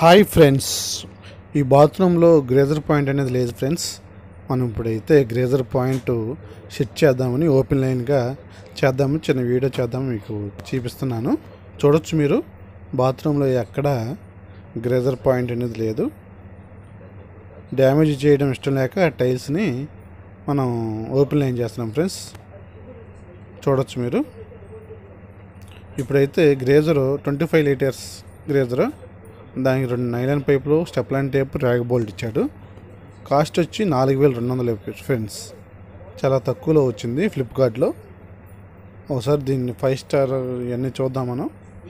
hi friends ఈ బాత్రూంలో గ్రేజర్ point అనేది లేదు ఫ్రెండ్స్ మనం ఇప్పుడైతే గ్రేజర్ పాయింట్ సెట్ చేద్దామని ఓపెన్ లైన్గా చేద్దామని చిన్న వీడియో చేద్దాం మీకు చూపిస్తున్నాను చూడొచ్చు మీరు బాత్రూంలో ఎక్కడ గ్రేజర్ పాయింట్ అనేది లేదు డ్యామేజ్ చేయడం ఇష్టం లేక టైల్స్ని మనం ఓపెన్ లైన్ చేస్తున్నాం ఫ్రెండ్స్ చూడొచ్చు మీరు ఇప్పుడైతే geyser twenty five litres geyser దానికి రెండు నైలాన్ పైపులు step line tape rag bolt ఇచ్చాడు కాస్ట్ వచ్చి నాలుగు వేల రెండు వందల ఫ్రెండ్స్ చాలా తక్కువలో వచ్చింది ఫ్లిప్కార్ట్లో ఒకసారి దీన్ని ఫైవ్ స్టార్ ఇవన్నీ చూద్దాం మనం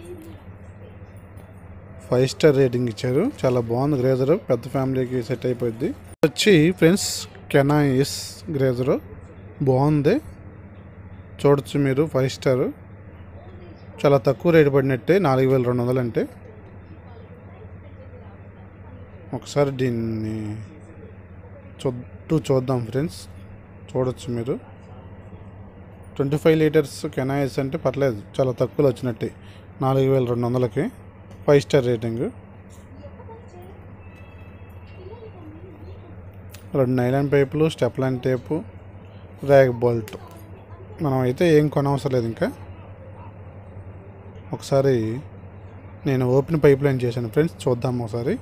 ఫైవ్ స్టార్ రేటింగ్ ఇచ్చారు చాలా బాగుంది గ్రేజర్ పెద్ద ఫ్యామిలీకి సెట్ అయిపోద్ది వచ్చి ఫ్రెండ్స్ కెనాయిస్ గ్రేజర్ బాగుంది చూడొచ్చు మీరు ఫైవ్ స్టార్ చాలా తక్కువ రేటు పడినట్టే నాలుగు వేల రెండు వందలు అంటే ఒకసారి దీన్ని చుట్టూ చూద్దాం ఫ్రెండ్స్ చూడొచ్చు మీరు ట్వంటీ ఫైవ్ లీటర్స్ కెనాయిస్ అంటే పర్లేదు చాలా తక్కువలో వచ్చినట్టే నాలుగు వేల రెండు వందలకి ఫైవ్ స్టార్ రేటింగ్ రెండు నైలాన్ పైపులు step line tape rag bolt మనం అయితే ఏం కొనవసరం లేదు ఇంకా ఒకసారి నేను ఓపెన్ పైప్ లైన్ చేశాను ఫ్రెండ్స్ చూద్దాం ఒకసారి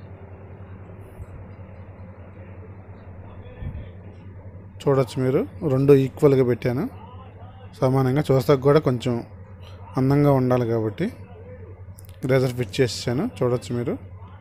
చూడొచ్చు మీరు రెండు ఈక్వల్గా పెట్టాను సమానంగా చూస్తాకు కూడా కొంచెం అందంగా ఉండాలి కాబట్టి గ్రేజర్ ఫిట్ చేసాను చూడొచ్చు మీరు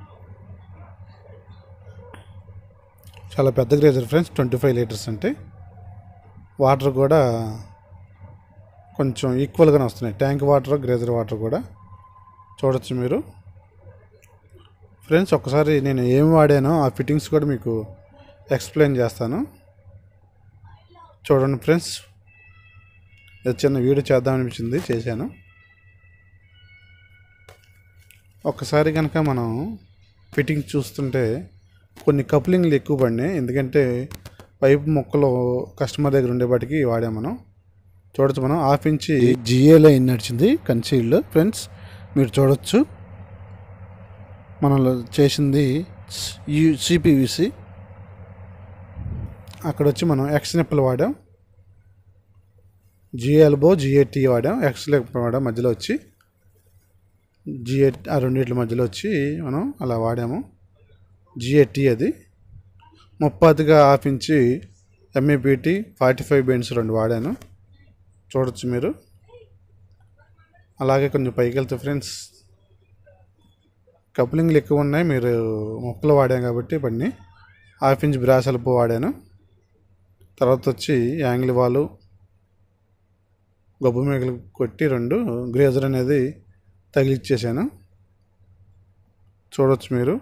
చాలా పెద్ద geyser friends twenty five litres అంటే వాటర్ కూడా కొంచెం ఈక్వల్గానే వస్తున్నాయి ట్యాంక్ వాటర్ గ్రేజర్ వాటర్ కూడా చూడొచ్చు మీరు ఫ్రెండ్స్ ఒకసారి నేను ఏం వాడానో ఆ ఫిట్టింగ్స్ కూడా మీకు ఎక్స్ప్లెయిన్ చేస్తాను చూడండి ఫ్రెండ్స్ ఇది చిన్న వీడియో చేద్దామనిపించింది చేశాను ఒక్కసారి కనుక మనం ఫిట్టింగ్ చూస్తుంటే కొన్ని కప్లింగ్లు ఎక్కువ పడినాయి ఎందుకంటే పైపు మొక్కలు కస్టమర్ దగ్గర ఉండేపాటికి వాడాం మనం చూడొచ్చు మనం హాఫ్ ఇంచి జిఏ లైన్ నడిచింది కన్సీల్డ్ ఫ్రెండ్స్ మీరు చూడొచ్చు మనం చేసింది సిపివిసి అక్కడ వచ్చి మనం ఎక్స్ నిప్పులు వాడాం జిఏ ఎల్బో జిఏటి వాడాం ఎక్స్ లెక్క వాడాం మధ్యలో వచ్చి జిఏ ఆ రెండింటి మధ్యలో వచ్చి మనం అలా వాడాము జిఏటి అది ముప్పాతిగా half inch M A P T forty five bends రెండు వాడాను చూడొచ్చు మీరు అలాగే కొంచెం పైకి వెళ్తే ఫ్రెండ్స్ కప్లింగ్లు ఎక్కువ ఉన్నాయి మీరు మొక్కలు వాడాం కాబట్టి పడిని హాఫ్ ఇంచ్ బ్రాసల్పు వాడాను తర్వాత వచ్చి యాంగిల్ వాలు గొబ్బ మేకలు కొట్టి రెండు గ్రేజర్ అనేది తగిలిచ్చేసాను చూడొచ్చు మీరు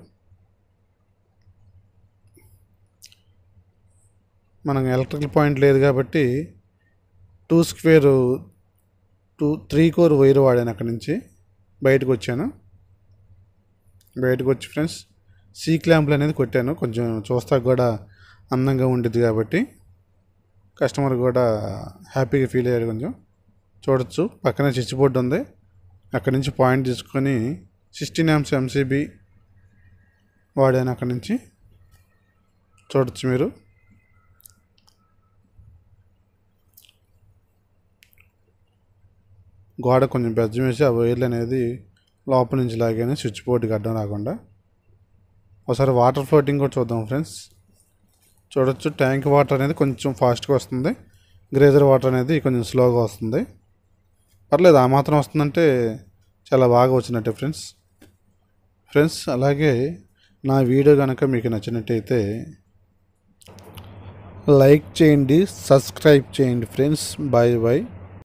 మనకు ఎలక్ట్రికల్ పాయింట్ లేదు కాబట్టి two square two three core wire వాడాను అక్కడి నుంచి బయటకు వచ్చాను బయటకు వచ్చి ఫ్రెండ్స్ సీ క్లాంపులు అనేది కొట్టాను కొంచెం చూస్తా కూడా అందంగా ఉండేది కాబట్టి కస్టమర్ కూడా హ్యాపీగా ఫీల్ అయ్యాడు కొంచెం చూడొచ్చు పక్కనే స్విచ్ బోర్డు ఉంది అక్కడి నుంచి పాయింట్ తీసుకొని సిక్స్టీన్ ఎంస్ ఎంసీబీ వాడాను అక్కడి నుంచి చూడొచ్చు మీరు గోడ కొంచెం బెజ్జం వేసి ఆ వైర్లు అనేది లోపల నుంచి లాగాను స్విచ్ బోర్డుకి అడ్డం రాకుండా ఒకసారి వాటర్ ఫ్లోటింగ్ కూడా చూద్దాం ఫ్రెండ్స్ చూడొచ్చు ట్యాంక్ వాటర్ అనేది కొంచెం ఫాస్ట్గా వస్తుంది గ్రేజర్ వాటర్ అనేది కొంచెం స్లోగా వస్తుంది పర్లేదు ఆ మాత్రం వస్తుందంటే చాలా బాగా వచ్చినట్టే ఫ్రెండ్స్ ఫ్రెండ్స్ అలాగే నా వీడియో కనుక మీకు నచ్చినట్టయితే లైక్ చేయండి సబ్స్క్రైబ్ చేయండి ఫ్రెండ్స్ బాయ్ బాయ్